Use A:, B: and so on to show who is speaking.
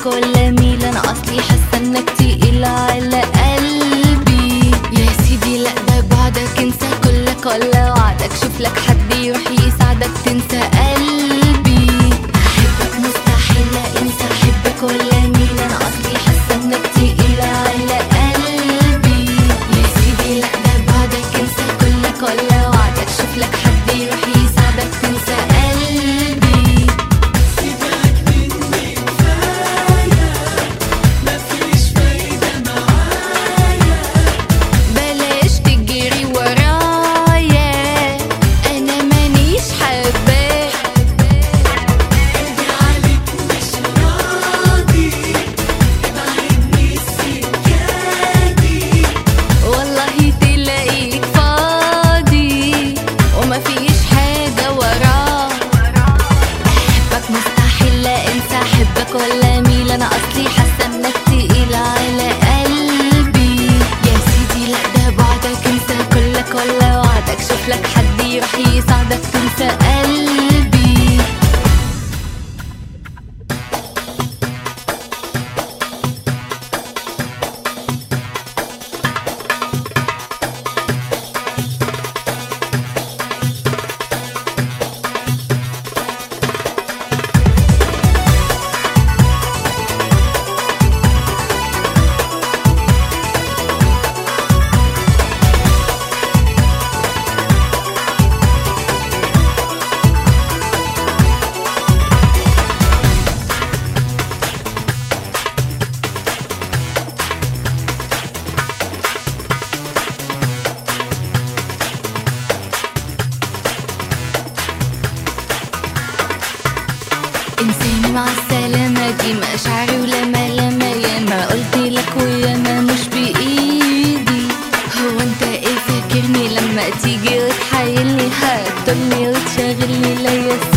A: احبك ولا ميل انا اصلي حاسه انك تقيل على قلبي يا سيدي لا ده بعدك انسى كلك ولا وعدك شوف لك حد يروح يساعدك تنسى قلبي احبك مستحيل لا انسى احبك ولا ميل انا اصلي حاسه انك تقيل على قلبي يا سيدي لا ده بعدك انسى كلك ولا وعدك شوف لك حد يروح يساعدك تنسى قلبي بلاش تجري ورايا انا مانيش حباك
B: قلبي عليك مش راضي ابعدني السكادي
A: والله تلاقيك فاضي ومفيش حاجة وراك أحبك مستحيل لا أنسى أحبك ولا ميل أنا أصلي حاسة إنك تقيل على قلبي يا سيدي لا ده بعدك انسى كلك ولا وعدك شوف لك حد يروح يساعدك تنسى قلبي انساني مع السلامة دي مشاعري ولما لما ياما قلت لك وياما مش بإيدي هو انت ايه فاكرني لما تيجي وتحايلني هتضلني وتشغلني لا يا